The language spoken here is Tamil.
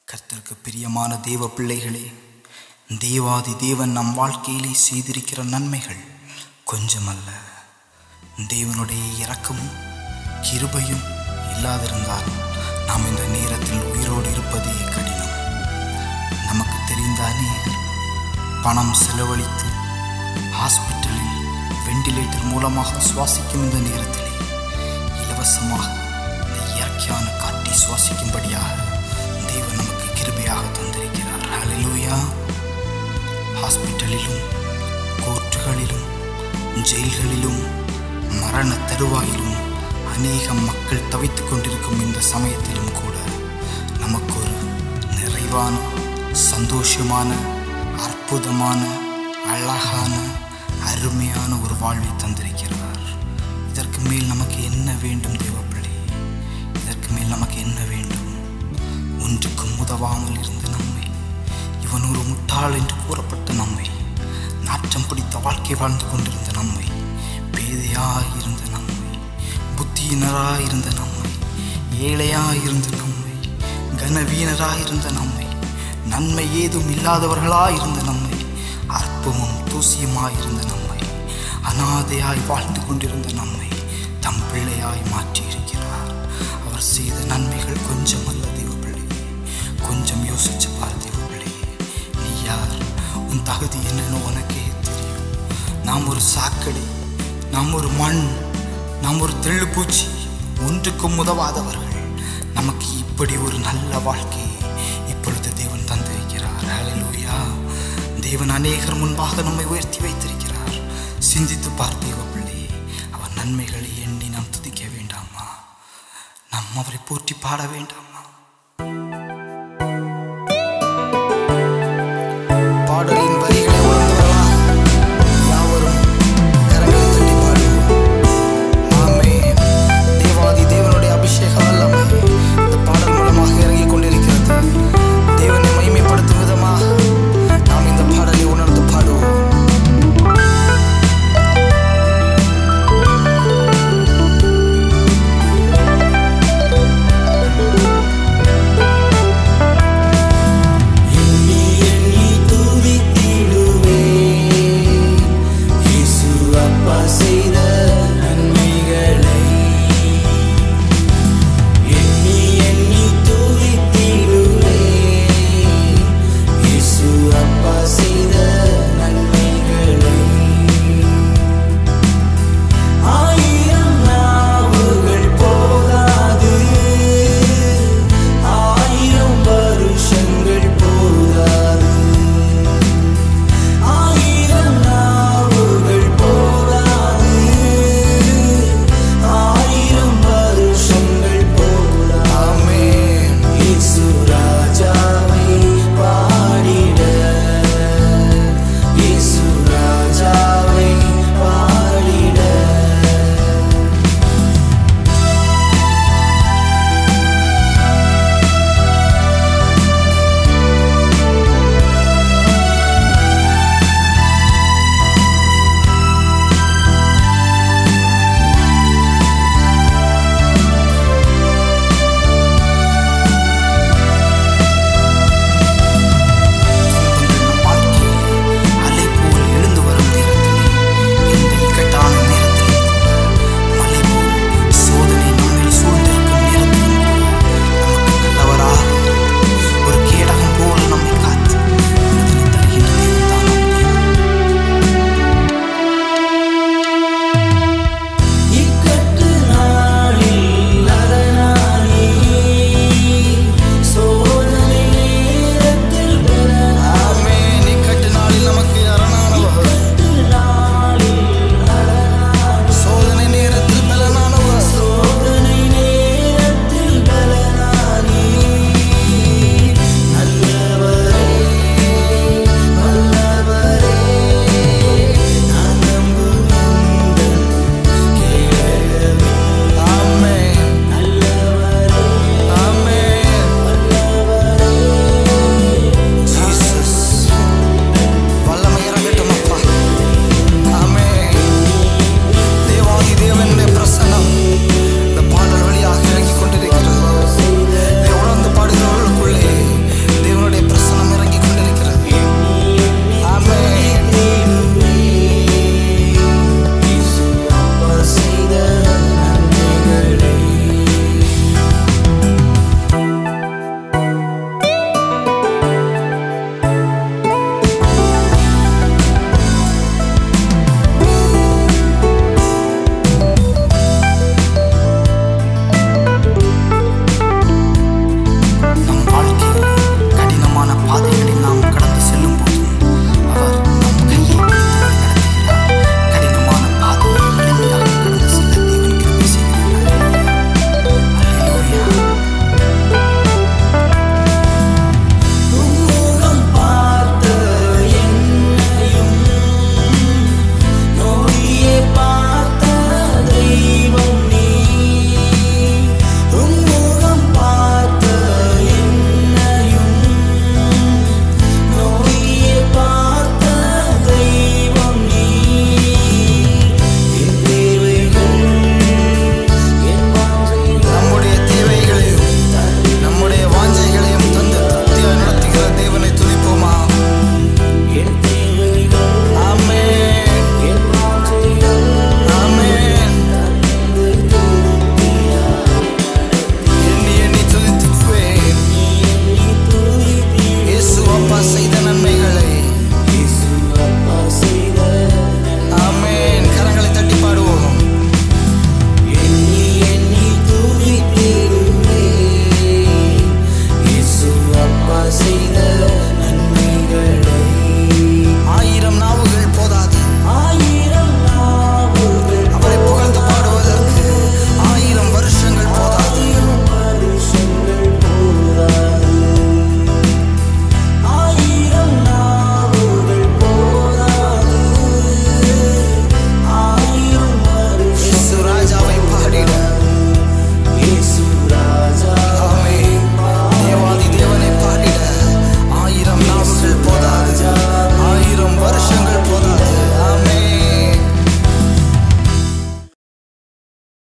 கர்த்தருக்கு பிரியமான தேவ பிள்ளைகளே தேவாதி தேவன் நம் வாழ்க்கையிலே செய்திருக்கிற நன்மைகள் கொஞ்சமல்ல தேவனுடைய இரக்கமும் கிருபையும் இல்லாதிருந்தால் நாம் இந்த நேரத்தில் உயிரோடு இருப்பதே கடினம் நமக்கு தெரிந்த அநேகர் பணம் செலவழித்து ஹாஸ்பிட்டலில் வெண்டிலேட்டர் மூலமாக சுவாசிக்கும் இந்த நேரத்திலே இலவசமாக இந்த இயற்கையான காற்றை சுவாசிக்கும்படியாக தேவன் நமக்கு கிருபையாக தந்திருக்கிறார் ஹalleluya ஹாஸ்பிட்டலிலும் கோர்ட்டுகளிலும் ஜெயில்களிலும் மரண தருவாயிலும் அநேக மக்கள் தவித்துக் கொண்டிருக்கும் இந்த சமயத்திலும் கூட நமக்கு ஒரு நிறைவான சந்தோஷமான அற்புதமான அழகான அருமையான ஒரு வாழ்வை தந்திருக்கிறார் இதற்கு மேல் நமக்கு என்ன வேண்டும் தேவப்பிள்ளை இதற்கு மேல் நமக்கு என்ன வேண்டும் ஒன்றுக்கும் உதவாமல் இருந்த நம்மை இவன் ஒரு முட்டாள் என்று கூறப்பட்ட நம்மை நாற்றம் பிடித்த வாழ்க்கை வாழ்ந்து கொண்டிருந்த நம்மை பேதையாயிருந்த நம்மை புத்தியினராயிருந்த நம்மை ஏழையாயிருந்த நம்மை கனவீனராயிருந்த நம்மை நன்மை ஏதும் இல்லாதவர்களாயிருந்த நம்மை அற்பமும் தூசியமாயிருந்த நம்மை அனாதையாய் வாழ்ந்து கொண்டிருந்த நம்மை தம் பிள்ளையாய் மாற்றியிருக்கிறார் அவர் செய்த நன்மைகள் கொஞ்சம் அல்ல தேவப்பிள்ளை கொஞ்சம் யோசிச்சு பார் தேவப்பிள்ளை நீ யார் உன் தகுதி என்னன்னு உனக்கே தெரியும் நாம் ஒரு சாக்கடை நாம் ஒரு மண் நாம் ஒரு தெள்ளுப்பூச்சி ஒன்றுக்கும் உதவாதவர்கள் நமக்கு இப்படி ஒரு நல்ல வாழ்க்கையை இப்பொழுது தேவன் தந்து வைக்கிறார் ஹalleluya தேவன் அநேகர் முன்பாக நம்மை உயர்த்தி வைத்திருக்கிறார் சிந்தித்து பார் தேவ பிள்ளை அவர் நன்மைகளை எண்ணி நாம் துதிக்க வேண்டாமா நாம் அவரை போற்றி பாட வேண்டாமா பாடலின்